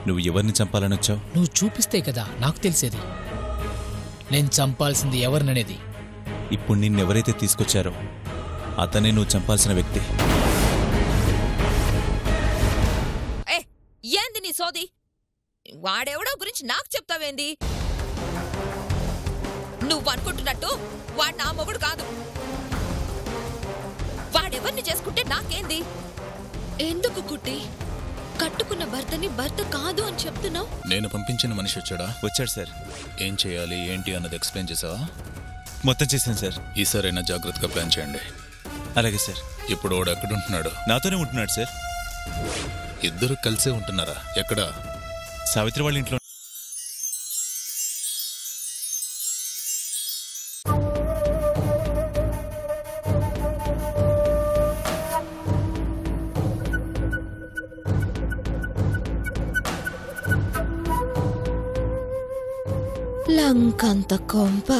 నువ్వు ఎవరిని చంపాలని వచ్చావు నువ్వు చూపిస్తే కదా నాకు తెలిసేది నేను చంపాల్సింది ఎవరిననేది ఇప్పుడు నిన్నెవరైతే తీసుకొచ్చారో అతనే నువ్వు చంపాల్సిన వ్యక్తి ఏ ఏంది నీ సోది వాడెవడో గురించి నాకు చెప్తావేంది నువ్వు అనుకుంటున్నట్టు వాడు నా మొగుడు కాదు వాడెవరిని చేసుకుంటే నాకేంది ఎందుకు కుట్టి కట్టుకున్న భర్తని భర్త కాదు అని చెప్తున్నావు నేను పంపించిన మనిషి వచ్చాడా వచ్చాడు సార్ ఏం చేయాలి ఏంటి అన్నది ఎక్స్ప్లెయిన్ చేసావా మొత్తం చేశాను సార్ ఈసారైనా జాగ్రత్తగా ప్లాన్ చేయండి అలాగే సార్ ఇప్పుడు వాడు ఎక్కడుంటున్నాడు నాతోనే ఉంటున్నాడు సార్ ఇద్దరు కలిసే ఉంటున్నారా ఎక్కడ సావిత్రి వాళ్ళ ఇంట్లో లంకంత కొంప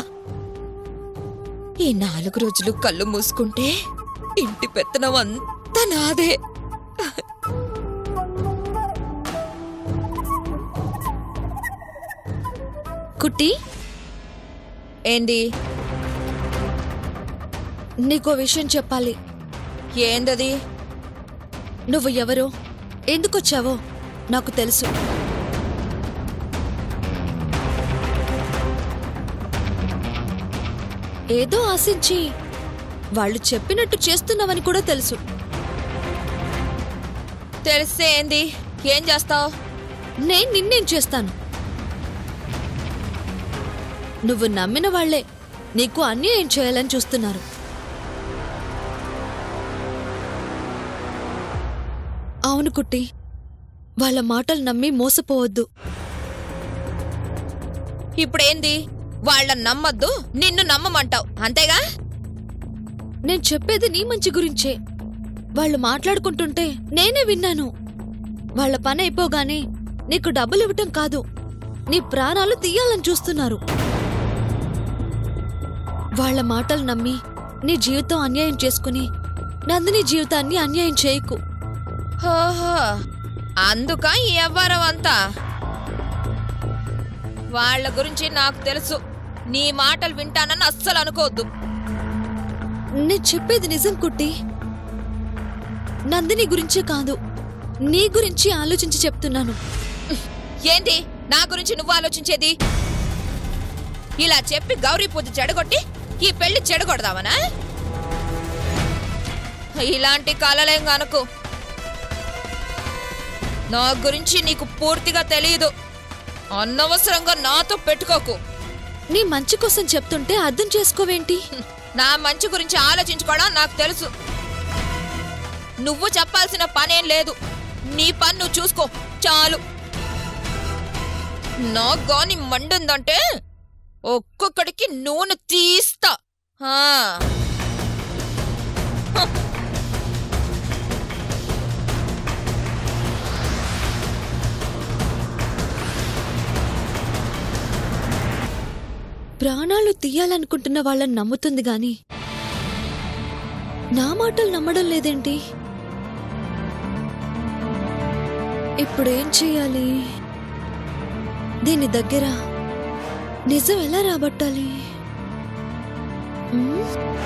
ఈ నాలుగు రోజులు కళ్ళు మూసుకుంటే ఇంటి పెత్తనం అంతా నాదే కుట్టి ఏంది నీకో విషయం చెప్పాలి ఏందది నువ్వు ఎవరో ఎందుకొచ్చావో నాకు తెలుసు ఏదో ఆశించి వాళ్ళు చెప్పినట్టు చేస్తున్నావని కూడా తెలుసు తెలిస్తే ఏంది ఏం చేస్తావు నేను నిన్నేం చేస్తాను నువ్వు నమ్మిన వాళ్లే నీకు అన్యాయం చేయాలని చూస్తున్నారు అవును కుట్టి వాళ్ళ మాటలు నమ్మి మోసపోవద్దు ఇప్పుడేంది వాళ్ళని నమ్మద్దు నిన్ను నమ్మమంటావు అంతేగా నేను చెప్పేది నీ మంచి గురించే వాళ్ళు మాట్లాడుకుంటుంటే నేనే విన్నాను వాళ్ళ పని అయిపోగానే నీకు డబ్బులు ఇవ్వటం కాదు నీ ప్రాణాలు తీయాలని చూస్తున్నారు వాళ్ళ మాటలు నమ్మి నీ జీవితం అన్యాయం చేసుకుని నందిని జీవితాన్ని అన్యాయం చేయకు ఓహో అందుక ఈ వ్యవహారం అంతా వాళ్ళ గురించి నాకు తెలుసు నీ మాటలు వింటానని అస్సలు అనుకోవద్దు నేను చెప్పేది నిజం కుట్టి నందిని గురించే కాదు నీ గురించి ఆలోచించి చెప్తున్నాను ఏంటి నా గురించి నువ్వు ఆలోచించేది ఇలా చెప్పి గౌరీ పూజ చెడగొట్టి ఈ పెళ్లి చెడగొడదామనా ఇలాంటి కలలేం అనుకో నా గురించి నీకు పూర్తిగా తెలియదు అనవసరంగా నాతో పెట్టుకోకు నీ మంచి కోసం చెప్తుంటే అర్థం చేసుకోవేంటి నా మంచి గురించి ఆలోచించుకోవడం నాకు తెలుసు నువ్వు చెప్పాల్సిన పనేం లేదు నీ పని నువ్వు చూసుకో చాలు నాకు గాని మండుందంటే ఒక్కొక్కడికి నూనె తీస్తా ఆ. హ. ప్రాణాలు తీయాలనుకుంటున్న వాళ్ళని నమ్ముతుంది గాని నా మాటలు నమ్మడం లేదేంటి ఇప్పుడేం చెయ్యాలి దీని దగ్గర నిజం ఎలా రాబట్టాలి ఉమ్?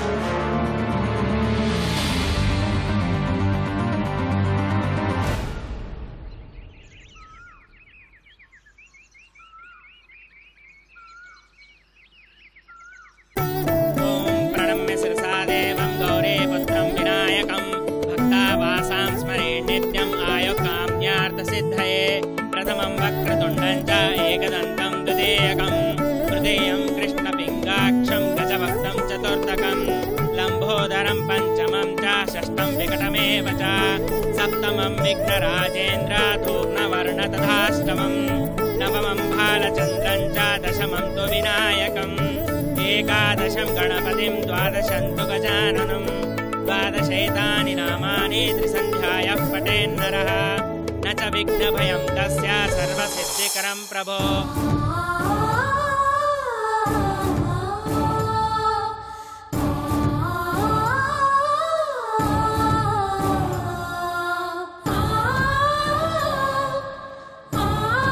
ॐ प्रणम्य शिरसा देवं गौरीपुत्रं विनायकं भक्तावासां स्मरे नित्यम् आयुकाम्यार्थसिद्धये प्रथमं वक्रतुण्डं च एकदन्तं द्वितीयकं तृतीयं कृष्णपिङ्गाक्षं गजभक्तं चतुर्थकं लम्बोदरं पञ्चमं च षष्ठं विकटमेव च सप्तमं विघ्नराजेन्द्र धूर्णवर्ण तथाष्टमं नवमं भालचन्द्रं च दशमं तु विनायकम् एकादशं गणपतिं द्वादशं तु गजाननं द्वादशैतानि नामानि त्रिसन्ध्यायः पठेन्नरः न च विघ्नभयं तस्य सर्वसिद्धिकरं प्रभो ఆ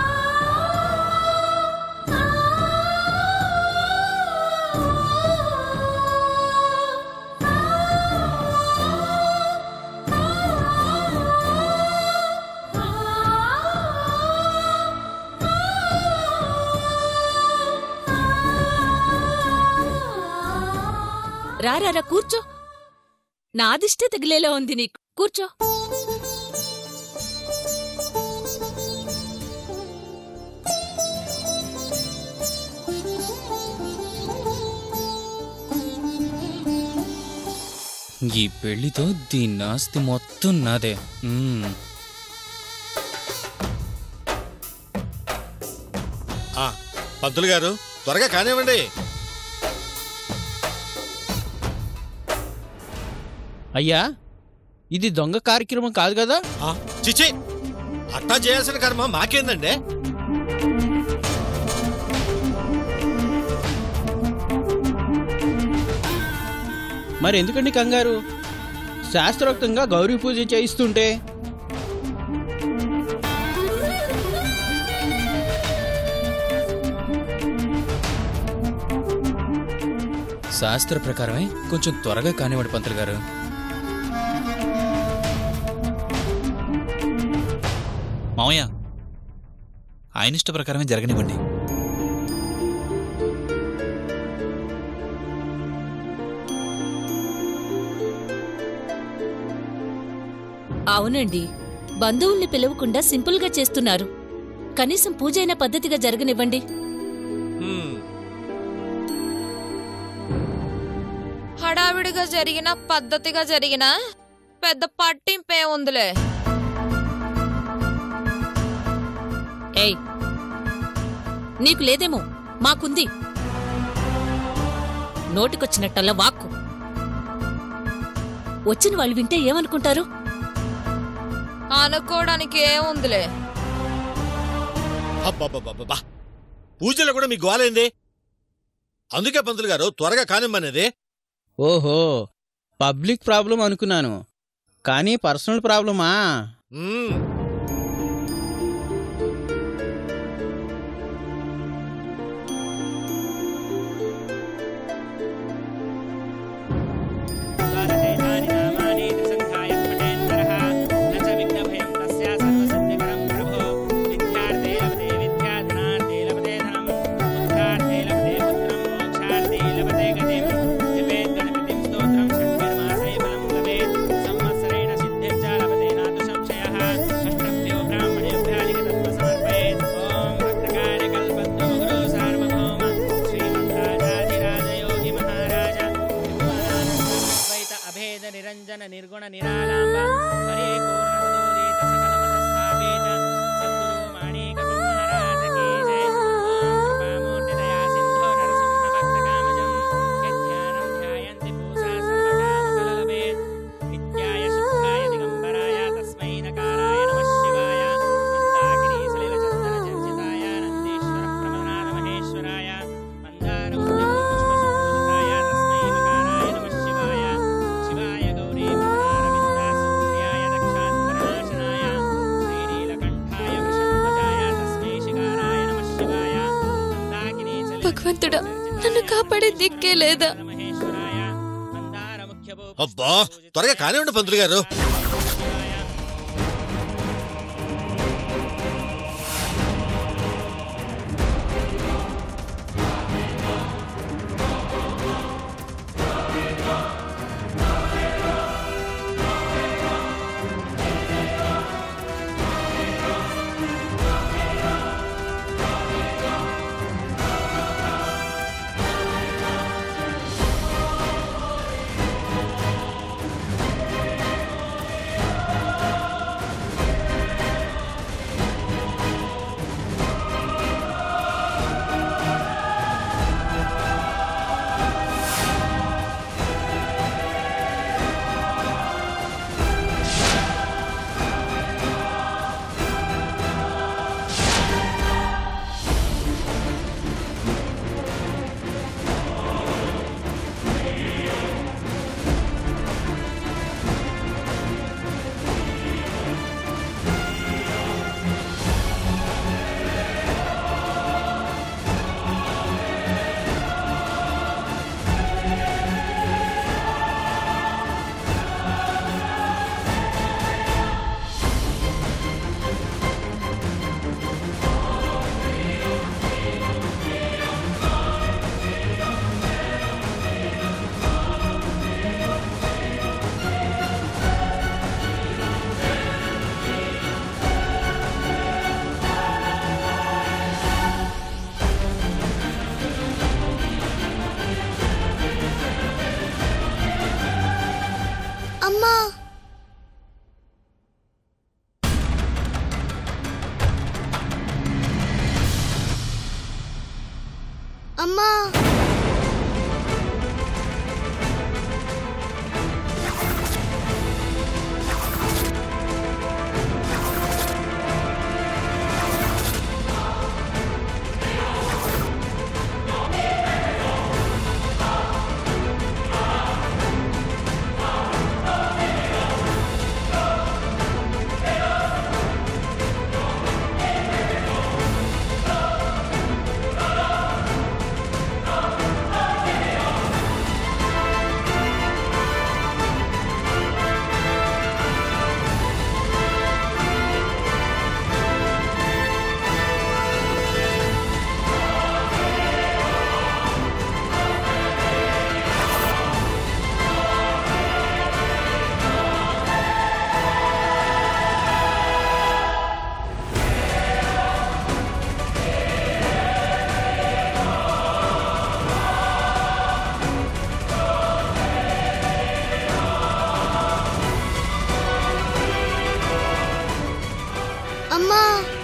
రా రా, రా కూర్చో నా దిష్టే తగిలేలా ఉంది నీకు కూర్చో ఈ పెళ్లితో దీని ఆస్తి మొత్తం నాదే మ్మ్. ఆ, పంతులు గారు త్వరగా కానివ్వండి అయ్యా ఇది దొంగ కార్యక్రమం కాదు కదా ఆ, చిచి అట్టా చేయాల్సిన కర్మ మాకేందండి మరి ఎందుకండి కంగారు శాస్త్రోక్తంగా గౌరీ పూజ చేయిస్తుంటే శాస్త్ర ప్రకారమే కొంచెం త్వరగా కానివ్వండి పంతులు గారు మామయ్య ఆయన ఇష్ట ప్రకారమే జరగనివ్వండి అవునండి బంధువుల్ని పిలవకుండా సింపుల్గా చేస్తున్నారు కనీసం పూజైన పద్ధతిగా జరగనివ్వండి హ్మ్, హడావిడిగా జరిగిన పద్ధతిగా జరిగిన పెద్ద పట్టింపే ఉందిలే ఏయ్ నీకు లేదేమో మాకుంది నోటికొచ్చినట్టల్లా వాక్కు వచ్చిన వాళ్ళు వింటే ఏమనుకుంటారు అనుకోవడానికి ఏముందిలే అబ్బబ్బబ్బబ్బబ్బా. పూజలో కూడా మీ గోలేంది అందుకే పంతులు గారు త్వరగా కానిమ్మనేది ఓహో పబ్లిక్ ప్రాబ్లం అనుకున్నాను కానీ పర్సనల్ ప్రాబ్లమా హ్మ్, ద్వాదశైతాని నామాని త్రిసంధ్యాయ పఠేన్నరః న చ విఘ్నభయం తస్య సర్వసిద్ధికరం ప్రభో విద్యార్థే లభతే విద్యాధనార్థే లభతే ధనం పుత్రార్థే లభతే పుత్రం మోక్షార్థే లభతే గతిం జపేత్ గణపతిం స్తోత్రం షట్కర్మాసై బలం లభేత్ సంవత్సరేణ సిద్ధిం చ లభతే నాతు సంశయः అష్టభ్యో బ్రాహ్మణేభ్యాధిక తత్వసమర్పయేత్ ఓం భక్తకార్యకల్పద్దో గురు సార్వభౌమ శ్రీమద్రాజాధిరాజయోగి మహారాజ ద్వైత అభేద నిరంజన నిర్గుణ నిరాళంబ పరిపూర్ణ సదోదిత సకల మత స్థాపేత సద్గురు మాణిక మహారాజ కీ జయ ఓం కృపామూర్తి దయా సింధో నరసింహ భక్త కామజం యధ్యానం ధ్యాయంతి పూసా సర్వకామఫలలభేత్ నిత్యాయ శుద్ధాయ దిగంబరాయ తస్మై నకారాయ నమః శివాయ మందాకినీ సలిల చందన చర్చితాయ నందీశ్వర ప్రమదాన మహేశ్వరాయ మందార పుష్పసంపూజితాయ తస్మై మకారాయ నమః శివాయ శివాయ గౌరీ మకరారవిందాసూర్యాయ దక్షాంతరనాశనాయ శ్రీనీలకంఠాయ వృషధ్వజాయ తస్మై శిఖారాయ నమః శివాయ మందాకినీ సలిల భగవంతుడా నన్ను కాపాడే దిక్కే లేదా మహేశ్వరాయ మందార ముఖ్యభూ అబ్బా త్వరగా కానివ్వండి పంతులు గారు అమ్మా అమ్మా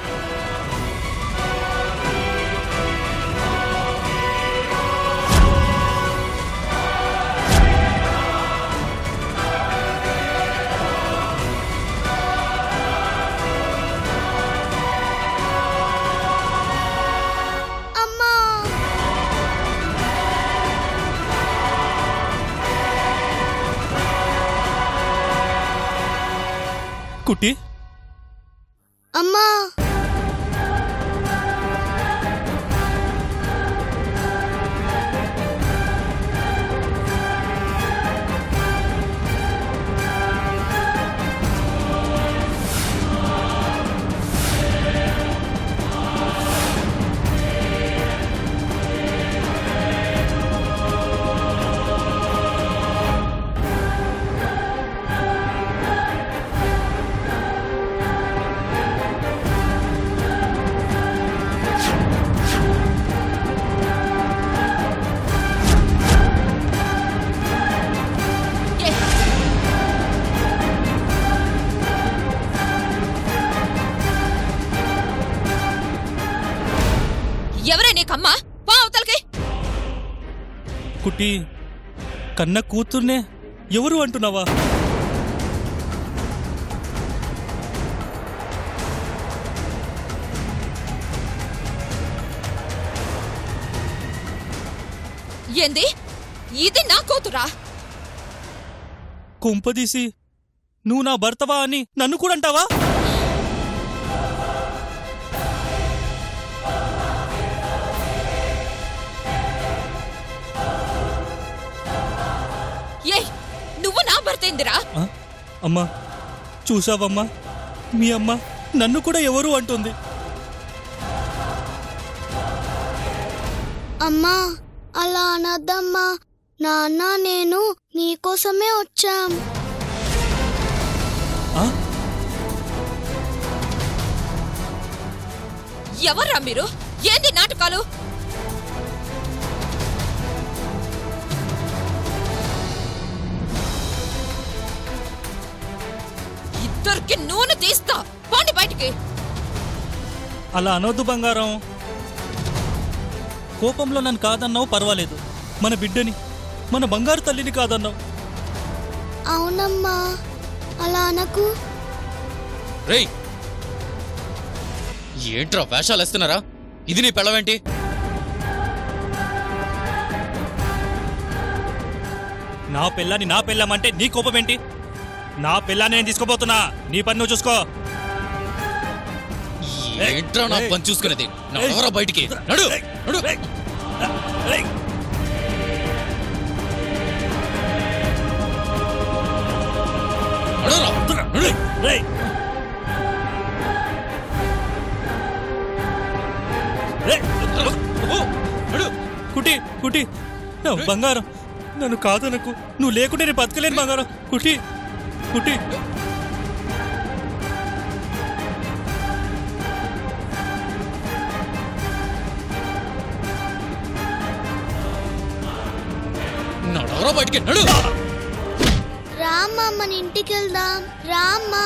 అమ్మా కుట్టి అమ్మా ఏ, ఎవరే నీకమ్మా పో అవతలకి కుట్టి కన్న కూతుర్నే ఎవరు అంటున్నావా ఏంది ఇది నా కూతురా కుంపదీసి నువ్వు నా భర్తవా అని నన్ను కూడా అంటావా ఏ నువ్వు నా భర్తేందిరా ఆ? అమ్మా చూసావమ్మా మీ అమ్మ నన్ను కూడా ఎవరు అంటుంది అమ్మా అలా అనద్దమ్మా నాన్న నేను నీకోసమే వచ్చాం ఆ? ఎవర్రా మీరు ఏంది నాటకాలు ఇద్దరికి నూనె తీస్తా పోండి బయటికి అలా అనొద్దు బంగారం కోపంలో నన్ను కాదన్నావు పర్వాలేదు మన బిడ్డని మన బంగారు తల్లిని కాదన్నావు అవునమ్మా అలా అనకు రేయ్ ఏంట్రా వేషాలు వేస్తున్నారా ఇది నీ పెళ్ళవేంటి నా పిల్లని నా పెళ్ళమంటే నీ కోపం ఏంటి నా పిల్లాన్ని నేను తీసుకోబోతున్నా నీ పని నువ్వు చూసుకో ఏంట్రా నా పని చూసుకునేది నడవరా బయటికి నడు నడు నడురా, నడు. కుటి కుటి నా బంగారం నన్ను కాదనకు నువ్వు లేకుంటే నేను బతకలేను బంగారం కుటి కుటి నడవరా బయటికి నడు రామ్మా మన ఇంటికి వెళ్దాం రామ్మా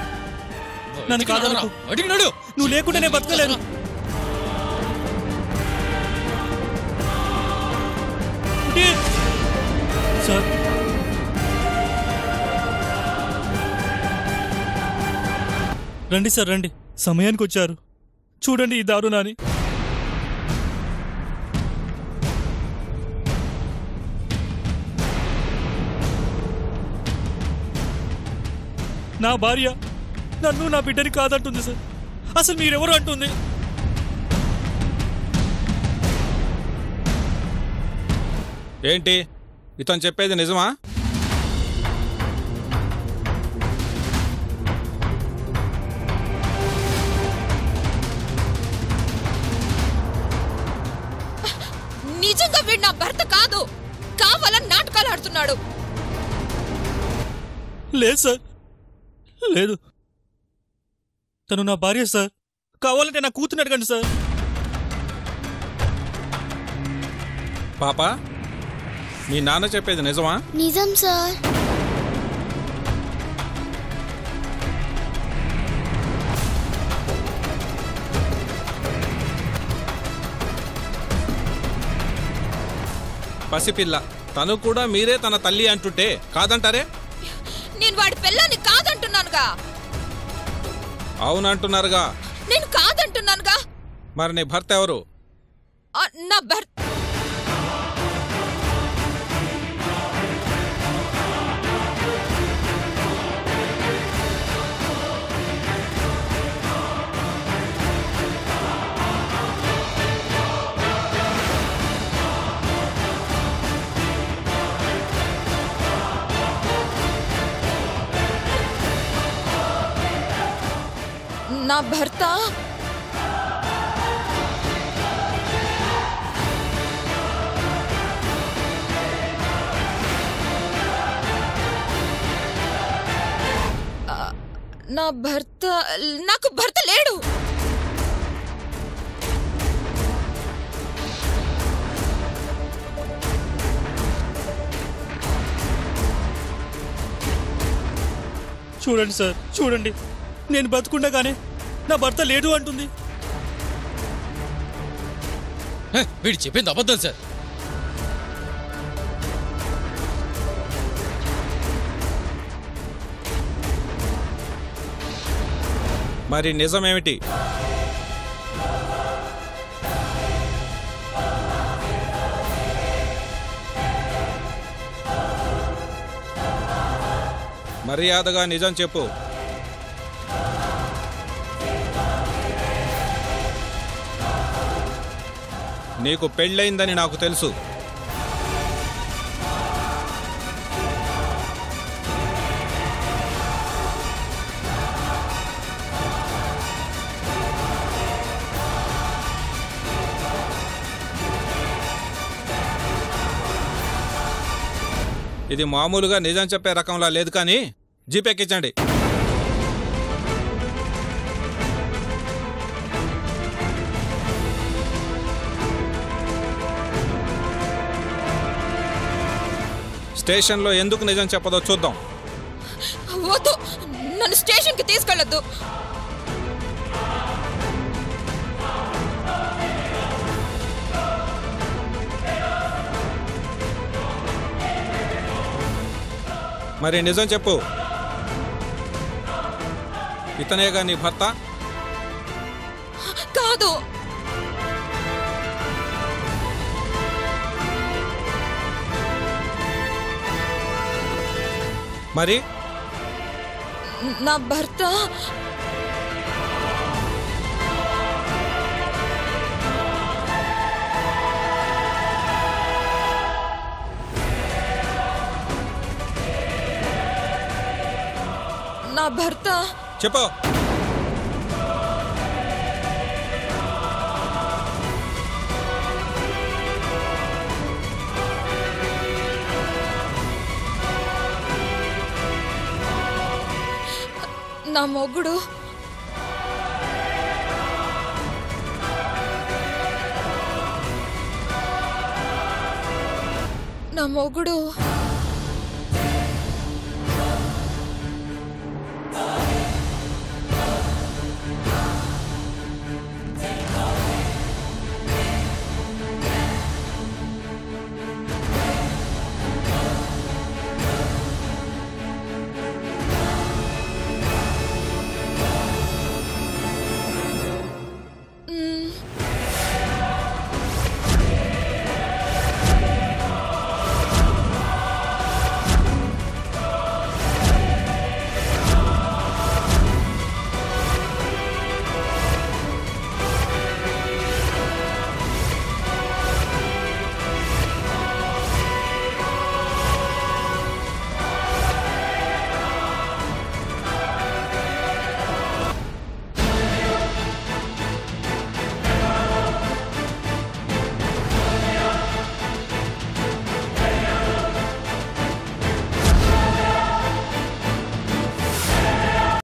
నన్ను కాదనకు బయటికి నడు నువ్వు లేకుంటే నేను బతకలేను కుటి సార్ రండి సార్ రండి సమయానికి వచ్చారు చూడండి ఈ దారుణాన్ని నా భార్య నన్ను నా బిడ్డని కాదంటుంది సార్ అసలు మీరెవరు అంటుంది ఏంటి ఇతను చెప్పేది నిజమా నిజంగా వీడు నా భర్త కాదు కావాలని నాటకాలు ఆడుతున్నాడు లేదు సార్ లేదు తను నా భార్య సార్ కావాలంటే నా కూతురు అడగండి సార్ పాప మీ నాన్న చెప్పేది నిజమా నిజం సార్ పసిపిల్ల తను కూడా మీరే తన తల్లి అంటుంటే కాదంటారే నేను వాడి పిల్లని కాదంటున్నానుగా అవునంటున్నారుగా నేను కాదంటున్నానుగా మరి నీ భర్త ఎవరు ఆ, నా భర్త నా భర్త ఆ, నా భర్త నాకు భర్త లేడు చూడండి సార్ చూడండి నేను బతుకుండగానే నా భర్త లేడు అంటుంది హ, వీడు చెప్పింది అబద్ధం సార్ మరి నిజమేమిటి మర్యాదగా నిజం చెప్పు నీకు పెళ్ళయిందని నాకు తెలుసు ఇది మామూలుగా నిజం చెప్పే రకంలా లేదు కానీ జీపెక్కించండి స్టేషన్లో ఎందుకు నిజం చెప్పదో చూద్దాం వద్దు నన్ను స్టేషన్కి తీసుకెళ్ళొద్దు మరి నిజం చెప్పు ఇతనేగా నీ భర్త కాదు మరి నా భర్త నా భర్త చెప్పు నా మొగుడు నా మొగుడు